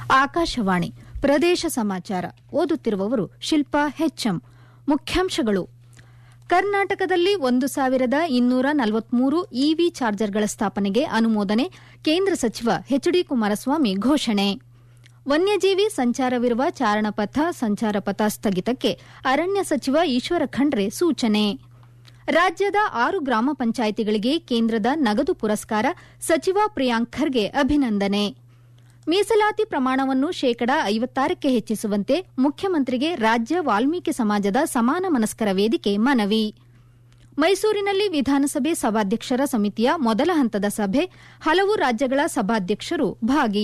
ಆಕಾಶವಾಣಿ ಪ್ರದೇಶ ಸಮಾಚಾರ ಓದುತ್ತಿರುವವರು ಶಿಲ್ಪಾ ಹೆಚ್ಎಂ ಮುಖ್ಯಾಂಶಗಳು ಕರ್ನಾಟಕದಲ್ಲಿ ಒಂದು ಸಾವಿರದ ಇನ್ನೂರ ನಲವತ್ಮೂರು ಇವಿ ಚಾರ್ಜರ್ಗಳ ಸ್ಥಾಪನೆಗೆ ಅನುಮೋದನೆ ಕೇಂದ್ರ ಸಚಿವ ಎಚ್ಡಿ ಕುಮಾರಸ್ವಾಮಿ ಘೋಷಣೆ ವನ್ಯಜೀವಿ ಸಂಚಾರವಿರುವ ಚಾರಣಪಥ ಸಂಚಾರ ಪಥ ಸ್ಥಗಿತಕ್ಕೆ ಅರಣ್ಯ ಸಚಿವ ಈಶ್ವರ ಖಂಡ್ರೆ ಸೂಚನೆ ರಾಜ್ಯದ ಆರು ಗ್ರಾಮ ಪಂಚಾಯಿತಿಗಳಿಗೆ ಕೇಂದ್ರದ ನಗದು ಪುರಸ್ಕಾರ ಸಚಿವ ಪ್ರಿಯಾಂಕ್ ಖರ್ಗೆ ಅಭಿನಂದನೆ ಮೀಸಲಾತಿ ಪ್ರಮಾಣವನ್ನು ಶೇಕಡಾ ಐವತ್ತಾರಕ್ಕೆ ಹೆಚ್ಚಿಸುವಂತೆ ಮುಖ್ಯಮಂತ್ರಿಗೆ ರಾಜ್ಯ ವಾಲ್ಮೀಕಿ ಸಮಾಜದ ಸಮಾನ ಮನಸ್ಕರ ವೇದಿಕೆ ಮನವಿ ಮೈಸೂರಿನಲ್ಲಿ ವಿಧಾನಸಭೆ ಸಭಾಧ್ಯಕ್ಷರ ಸಮಿತಿಯ ಮೊದಲ ಹಂತದ ಸಭೆ ಹಲವು ರಾಜ್ಯಗಳ ಸಭಾಧ್ಯಕ್ಷರು ಭಾಗಿ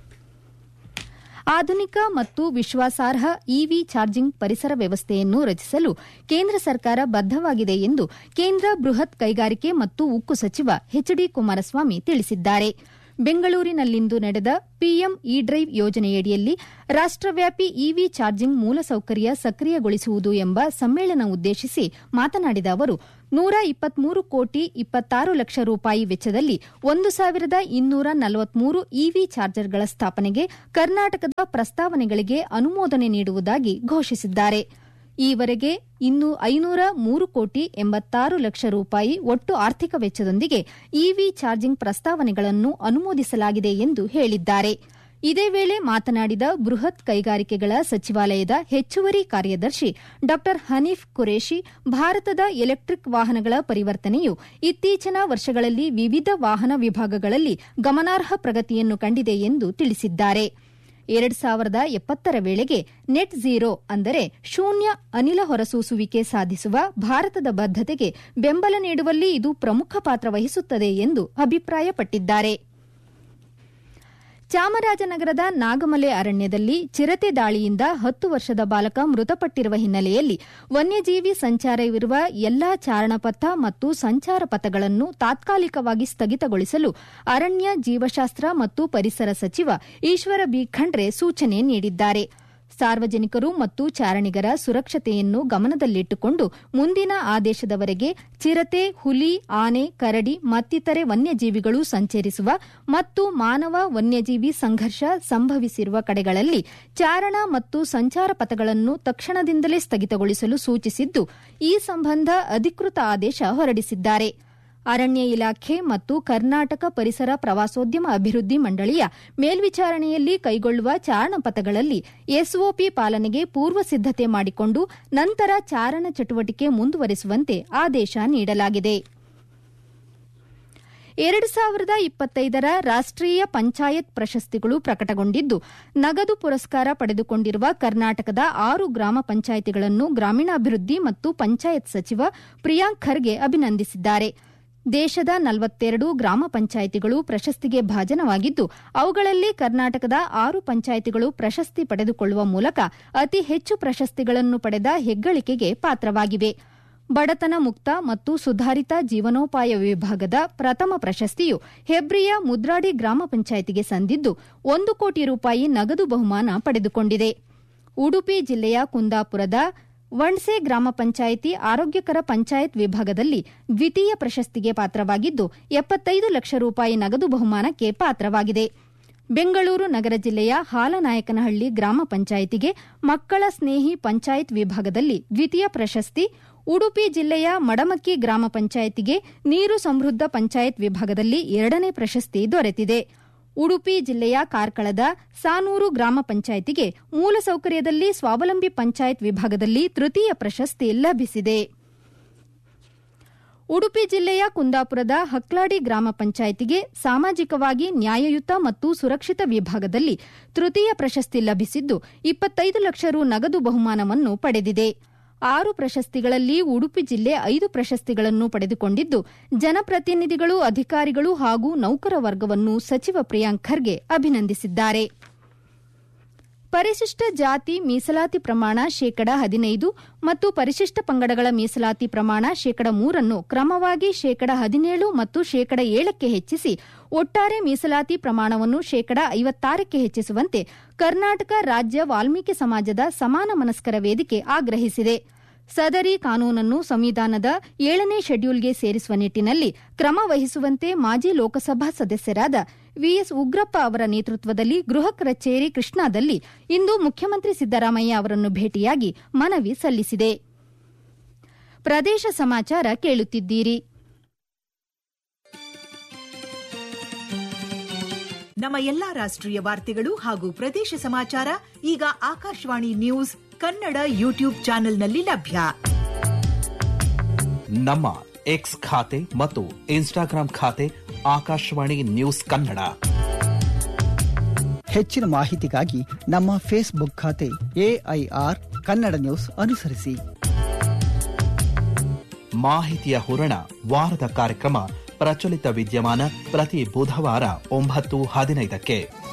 ಆಧುನಿಕ ಮತ್ತು ವಿಶ್ವಾಸಾರ್ಹ ಇವಿ ಚಾರ್ಜಿಂಗ್ ಪರಿಸರ ವ್ಯವಸ್ಥೆಯನ್ನು ರಚಿಸಲು ಕೇಂದ್ರ ಸರ್ಕಾರ ಬದ್ದವಾಗಿದೆ ಎಂದು ಕೇಂದ್ರ ಬೃಹತ್ ಕೈಗಾರಿಕೆ ಮತ್ತು ಉಕ್ಕು ಸಚಿವ ಎಚ್ಡಿ ಕುಮಾರಸ್ವಾಮಿ ತಿಳಿಸಿದ್ದಾರೆ ಬೆಂಗಳೂರಿನಲ್ಲಿಂದು ನಡೆದ ಪಿಎಂ ಇ ಡ್ರೈವ್ ಯೋಜನೆಯಡಿಯಲ್ಲಿ ರಾಷ್ಟವ್ಯಾಪಿ ಇವಿ ಚಾರ್ಜಿಂಗ್ ಮೂಲಸೌಕರ್ಯ ಸಕ್ರಿಯಗೊಳಿಸುವುದು ಎಂಬ ಸಮ್ಮೇಳನ ಉದ್ದೇಶಿಸಿ ಮಾತನಾಡಿದ ಅವರು ನೂರ ಇಪ್ಪತ್ಮೂರು ಕೋಟಿ ಇಪ್ಪತ್ತಾರು ಲಕ್ಷ ರೂಪಾಯಿ ವೆಚ್ಚದಲ್ಲಿ ಒಂದು ಸಾವಿರದ ಇನ್ನೂರ ನಲವತ್ಮೂರು ಇವಿ ಚಾರ್ಜರ್ಗಳ ಸ್ಥಾಪನೆಗೆ ಕರ್ನಾಟಕದ ಪ್ರಸ್ತಾವನೆಗಳಿಗೆ ಅನುಮೋದನೆ ನೀಡುವುದಾಗಿ ಘೋಷಿಸಿದ್ದಾರೆ ಈವರೆಗೆ ಇನ್ನು ಐನೂರ ಮೂರು ಕೋಟಿ ಎಂಬತ್ತಾರು ಲಕ್ಷ ರೂಪಾಯಿ ಒಟ್ಟು ಆರ್ಥಿಕ ವೆಚ್ಚದೊಂದಿಗೆ ಇವಿ ಚಾರ್ಜಿಂಗ್ ಪ್ರಸ್ತಾವನೆಗಳನ್ನು ಅನುಮೋದಿಸಲಾಗಿದೆ ಎಂದು ಹೇಳಿದ್ದಾರೆ ಇದೇ ವೇಳೆ ಮಾತನಾಡಿದ ಬೃಹತ್ ಕೈಗಾರಿಕೆಗಳ ಸಚಿವಾಲಯದ ಹೆಚ್ಚುವರಿ ಕಾರ್ಯದರ್ಶಿ ಡಾ ಹನೀಫ್ ಕುರೇಶಿ ಭಾರತದ ಎಲೆಕ್ಟಿಕ್ ವಾಹನಗಳ ಪರಿವರ್ತನೆಯು ಇತ್ತೀಚಿನ ವರ್ಷಗಳಲ್ಲಿ ವಿವಿಧ ವಾಹನ ವಿಭಾಗಗಳಲ್ಲಿ ಗಮನಾರ್ಹ ಪ್ರಗತಿಯನ್ನು ಕಂಡಿದೆ ಎಂದು ತಿಳಿಸಿದ್ದಾರೆ ಎರಡು ಸಾವಿರದ ಎಪ್ಪತ್ತರ ವೇಳೆಗೆ ನೆಟ್ ಝೀರೋ ಅಂದರೆ ಶೂನ್ಯ ಅನಿಲ ಹೊರಸೂಸುವಿಕೆ ಸಾಧಿಸುವ ಭಾರತದ ಬದ್ದತೆಗೆ ಬೆಂಬಲ ನೀಡುವಲ್ಲಿ ಇದು ಪ್ರಮುಖ ಪಾತ್ರ ವಹಿಸುತ್ತದೆ ಎಂದು ಅಭಿಪ್ರಾಯಪಟ್ಟಿದ್ದಾರೆ ಚಾಮರಾಜನಗರದ ನಾಗಮಲೆ ಅರಣ್ಯದಲ್ಲಿ ಚಿರತೆ ದಾಳಿಯಿಂದ ಹತ್ತು ವರ್ಷದ ಬಾಲಕ ಮೃತಪಟ್ಟಿರುವ ಹಿನ್ನೆಲೆಯಲ್ಲಿ ವನ್ಯಜೀವಿ ಸಂಚಾರವಿರುವ ಎಲ್ಲಾ ಚಾರಣಪಥ ಮತ್ತು ಸಂಚಾರ ಪಥಗಳನ್ನು ತಾತ್ಕಾಲಿಕವಾಗಿ ಸ್ಥಗಿತಗೊಳಿಸಲು ಅರಣ್ಯ ಜೀವಶಾಸ್ತ್ರ ಮತ್ತು ಪರಿಸರ ಸಚಿವ ಈಶ್ವರ ಬಿ ಖಂಡ್ರೆ ಸೂಚನೆ ನೀಡಿದ್ದಾರೆ ಸಾರ್ವಜನಿಕರು ಮತ್ತು ಚಾರಣಿಗರ ಸುರಕ್ಷತೆಯನ್ನು ಗಮನದಲ್ಲಿಟ್ಟುಕೊಂಡು ಮುಂದಿನ ಆದೇಶದವರೆಗೆ ಚಿರತೆ ಹುಲಿ ಆನೆ ಕರಡಿ ಮತ್ತಿತರೆ ವನ್ಯಜೀವಿಗಳು ಸಂಚರಿಸುವ ಮತ್ತು ಮಾನವ ವನ್ಯಜೀವಿ ಸಂಘರ್ಷ ಸಂಭವಿಸಿರುವ ಕಡೆಗಳಲ್ಲಿ ಚಾರಣ ಮತ್ತು ಸಂಚಾರ ಪಥಗಳನ್ನು ತಕ್ಷಣದಿಂದಲೇ ಸ್ಥಗಿತಗೊಳಿಸಲು ಸೂಚಿಸಿದ್ದು ಈ ಸಂಬಂಧ ಅಧಿಕೃತ ಆದೇಶ ಹೊರಡಿಸಿದ್ದಾರೆ ಅರಣ್ಯ ಇಲಾಖೆ ಮತ್ತು ಕರ್ನಾಟಕ ಪರಿಸರ ಪ್ರವಾಸೋದ್ಯಮ ಅಭಿವೃದ್ಧಿ ಮಂಡಳಿಯ ಮೇಲ್ವಿಚಾರಣೆಯಲ್ಲಿ ಕೈಗೊಳ್ಳುವ ಚಾರಣಪಥಗಳಲ್ಲಿ ಎಸ್ಒಪಿ ಪಾಲನೆಗೆ ಪೂರ್ವ ಸಿದ್ದತೆ ಮಾಡಿಕೊಂಡು ನಂತರ ಚಾರಣ ಚಟುವಟಿಕೆ ಮುಂದುವರೆಸುವಂತೆ ಆದೇಶ ನೀಡಲಾಗಿದೆ ಎರಡು ಸಾವಿರದ ಇಪ್ಪತ್ತೈದರ ರಾಷ್ಟೀಯ ಪಂಚಾಯತ್ ಪ್ರಶಸ್ತಿಗಳು ಪ್ರಕಟಗೊಂಡಿದ್ದು ನಗದು ಪುರಸ್ಕಾರ ಪಡೆದುಕೊಂಡಿರುವ ಕರ್ನಾಟಕದ ಆರು ಗ್ರಾಮ ಪಂಚಾಯಿತಿಗಳನ್ನು ಗ್ರಾಮೀಣಾಭಿವೃದ್ಧಿ ಮತ್ತು ಪಂಚಾಯತ್ ಸಚಿವ ಪ್ರಿಯಾಂಕ್ ಖರ್ಗೆ ಅಭಿನಂದಿಸಿದ್ದಾರೆ ದೇಶದ ನಲವತ್ತೆರಡು ಗ್ರಾಮ ಪಂಚಾಯಿತಿಗಳು ಪ್ರಶಸ್ತಿಗೆ ಭಾಜನವಾಗಿದ್ದು ಅವುಗಳಲ್ಲಿ ಕರ್ನಾಟಕದ ಆರು ಪಂಚಾಯಿತಿಗಳು ಪ್ರಶಸ್ತಿ ಪಡೆದುಕೊಳ್ಳುವ ಮೂಲಕ ಅತಿ ಹೆಚ್ಚು ಪ್ರಶಸ್ತಿಗಳನ್ನು ಪಡೆದ ಹೆಗ್ಗಳಿಕೆಗೆ ಪಾತ್ರವಾಗಿವೆ ಬಡತನ ಮುಕ್ತ ಮತ್ತು ಸುಧಾರಿತ ಜೀವನೋಪಾಯ ವಿಭಾಗದ ಪ್ರಥಮ ಪ್ರಶಸ್ತಿಯು ಹೆಬ್ರಿಯ ಮುದ್ರಾಡಿ ಗ್ರಾಮ ಪಂಚಾಯಿತಿಗೆ ಸಂದಿದ್ದು ಒಂದು ಕೋಟಿ ರೂಪಾಯಿ ನಗದು ಬಹುಮಾನ ಪಡೆದುಕೊಂಡಿದೆ ಉಡುಪಿ ಜಿಲ್ಲೆಯ ಕುಂದಾಪುರದ ವಣ್ಸೆ ಗ್ರಾಮ ಪಂಚಾಯಿತಿ ಆರೋಗ್ಯಕರ ಪಂಚಾಯತ್ ವಿಭಾಗದಲ್ಲಿ ದ್ವಿತೀಯ ಪ್ರಶಸ್ತಿಗೆ ಪಾತ್ರವಾಗಿದ್ದು ಎಪ್ಪತ್ತೈದು ಲಕ್ಷ ರೂಪಾಯಿ ನಗದು ಬಹುಮಾನಕ್ಕೆ ಪಾತ್ರವಾಗಿದೆ ಬೆಂಗಳೂರು ನಗರ ಜಿಲ್ಲೆಯ ಹಾಲನಾಯಕನಹಳ್ಳಿ ಗ್ರಾಮ ಪಂಚಾಯಿತಿಗೆ ಮಕ್ಕಳ ಸ್ನೇಹಿ ಪಂಚಾಯತ್ ವಿಭಾಗದಲ್ಲಿ ದ್ವಿತೀಯ ಪ್ರಶಸ್ತಿ ಉಡುಪಿ ಜಿಲ್ಲೆಯ ಮಡಮಕ್ಕಿ ಗ್ರಾಮ ಪಂಚಾಯಿತಿಗೆ ನೀರು ಸಮೃದ್ಧ ಪಂಚಾಯತ್ ವಿಭಾಗದಲ್ಲಿ ಎರಡನೇ ಪ್ರಶಸ್ತಿ ದೊರೆತಿದೆ ಉಡುಪಿ ಜಿಲ್ಲೆಯ ಕಾರ್ಕಳದ ಸಾನೂರು ಗ್ರಾಮ ಪಂಚಾಯಿತಿಗೆ ಮೂಲಸೌಕರ್ಯದಲ್ಲಿ ಸ್ವಾವಲಂಬಿ ಪಂಚಾಯತ್ ವಿಭಾಗದಲ್ಲಿ ತೃತೀಯ ಪ್ರಶಸ್ತಿ ಲಭಿಸಿದೆ ಉಡುಪಿ ಜಿಲ್ಲೆಯ ಕುಂದಾಪುರದ ಹಕ್ಲಾಡಿ ಗ್ರಾಮ ಪಂಚಾಯಿತಿಗೆ ಸಾಮಾಜಿಕವಾಗಿ ನ್ಯಾಯಯುತ ಮತ್ತು ಸುರಕ್ಷಿತ ವಿಭಾಗದಲ್ಲಿ ತೃತೀಯ ಪ್ರಶಸ್ತಿ ಲಭಿಸಿದ್ದು ಇಪ್ಪತ್ತೈದು ಲಕ್ಷ ರು ನಗದು ಬಹುಮಾನವನ್ನು ಪಡೆದಿದೆ ಆರು ಪ್ರಶಸ್ತಿಗಳಲ್ಲಿ ಉಡುಪಿ ಜಿಲ್ಲೆ ಐದು ಪ್ರಶಸ್ತಿಗಳನ್ನು ಪಡೆದುಕೊಂಡಿದ್ದು ಜನಪ್ರತಿನಿಧಿಗಳು ಅಧಿಕಾರಿಗಳು ಹಾಗೂ ನೌಕರ ವರ್ಗವನ್ನು ಸಚಿವ ಪ್ರಿಯಾಂಕ್ ಖರ್ಗೆ ಅಭಿನಂದಿಸಿದ್ದಾರೆ ಪರಿಶಿಷ್ಟ ಜಾತಿ ಮೀಸಲಾತಿ ಪ್ರಮಾಣ ಶೇಕಡ ಹದಿನೈದು ಮತ್ತು ಪರಿಶಿಷ್ಟ ಪಂಗಡಗಳ ಮೀಸಲಾತಿ ಪ್ರಮಾಣ ಶೇಕಡ ಮೂರನ್ನು ಕ್ರಮವಾಗಿ ಶೇಕಡ ಹದಿನೇಳು ಮತ್ತು ಶೇಕಡ ಏಳಕ್ಕೆ ಹೆಚ್ಚಿಸಿ ಒಟ್ಟಾರೆ ಮೀಸಲಾತಿ ಪ್ರಮಾಣವನ್ನು ಶೇಕಡ ಐವತ್ತಾರಕ್ಕೆ ಹೆಚ್ಚಿಸುವಂತೆ ಕರ್ನಾಟಕ ರಾಜ್ಯ ವಾಲ್ಮೀಕಿ ಸಮಾಜದ ಸಮಾನ ಮನಸ್ಕರ ವೇದಿಕೆ ಆಗ್ರಹಿಸಿದೆ ಸದರಿ ಕಾನೂನನ್ನು ಸಂವಿಧಾನದ ಏಳನೇ ಶೆಡ್ಯೂಲ್ಗೆ ಸೇರಿಸುವ ನಿಟ್ಟಿನಲ್ಲಿ ಕ್ರಮ ವಹಿಸುವಂತೆ ಮಾಜಿ ಲೋಕಸಭಾ ಸದಸ್ಯರಾದ ವಿಎಸ್ ಉಗ್ರಪ್ಪ ಅವರ ನೇತೃತ್ವದಲ್ಲಿ ಗೃಹ ಕಚೇರಿ ಕೃಷ್ಣಾದಲ್ಲಿ ಇಂದು ಮುಖ್ಯಮಂತ್ರಿ ಸಿದ್ದರಾಮಯ್ಯ ಅವರನ್ನು ಭೇಟಿಯಾಗಿ ಮನವಿ ಸಲ್ಲಿಸಿದೆ ಪ್ರದೇಶ ಸಮಾಚಾರ ಕೇಳುತ್ತಿದ್ದೀರಿ ನಮ್ಮ ಎಲ್ಲಾ ರಾಷ್ಟ್ರೀಯ ವಾರ್ತೆಗಳು ಹಾಗೂ ಪ್ರದೇಶ ಸಮಾಚಾರ ಈಗ ಆಕಾಶವಾಣಿ ನ್ಯೂಸ್ ಕನ್ನಡ ಯೂಟ್ಯೂಬ್ ಚಾನೆಲ್ನಲ್ಲಿ ಲಭ್ಯ ನಮ್ಮ ಎಕ್ಸ್ ಖಾತೆ ಮತ್ತು ಇನ್ಸ್ಟಾಗ್ರಾಂ ಖಾತೆ ಆಕಾಶವಾಣಿ ನ್ಯೂಸ್ ಕನ್ನಡ ಹೆಚ್ಚಿನ ಮಾಹಿತಿಗಾಗಿ ನಮ್ಮ ಫೇಸ್ಬುಕ್ ಖಾತೆ ಎಐಆರ್ ಕನ್ನಡ ನ್ಯೂಸ್ ಅನುಸರಿಸಿ ಮಾಹಿತಿಯ ಹೂರಣ ವಾರದ ಕಾರ್ಯಕ್ರಮ ಪ್ರಚಲಿತ ವಿದ್ಯಮಾನ ಪ್ರತಿ ಬುಧವಾರ ಒಂಬತ್ತು ಹದಿನೈದಕ್ಕೆ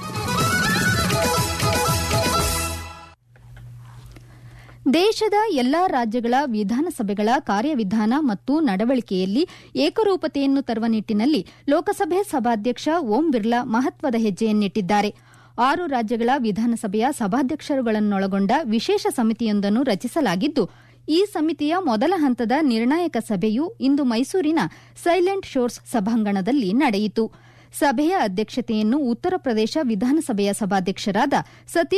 ದೇಶದ ಎಲ್ಲಾ ರಾಜ್ಯಗಳ ವಿಧಾನಸಭೆಗಳ ಕಾರ್ಯವಿಧಾನ ಮತ್ತು ನಡವಳಿಕೆಯಲ್ಲಿ ಏಕರೂಪತೆಯನ್ನು ತರುವ ನಿಟ್ಟಿನಲ್ಲಿ ಲೋಕಸಭೆ ಸಭಾಧ್ಯಕ್ಷ ಓಂ ಬಿರ್ಲಾ ಮಹತ್ವದ ಹೆಜ್ಜೆಯನ್ನಿಟ್ಟಿದ್ದಾರೆ ಆರು ರಾಜ್ಯಗಳ ವಿಧಾನಸಭೆಯ ಸಭಾಧ್ಯಕ್ಷರುಗಳನ್ನೊಳಗೊಂಡ ವಿಶೇಷ ಸಮಿತಿಯೊಂದನ್ನು ರಚಿಸಲಾಗಿದ್ದು ಈ ಸಮಿತಿಯ ಮೊದಲ ಹಂತದ ನಿರ್ಣಾಯಕ ಸಭೆಯು ಇಂದು ಮೈಸೂರಿನ ಸೈಲೆಂಟ್ ಶೋರ್ಸ್ ಸಭಾಂಗಣದಲ್ಲಿ ನಡೆಯಿತು ಸಭೆಯ ಅಧ್ಯಕ್ಷತೆಯನ್ನು ಉತ್ತರ ಪ್ರದೇಶ ವಿಧಾನಸಭೆಯ ಸಭಾಧ್ಯಕ್ಷರಾದ ಸತೀಶ್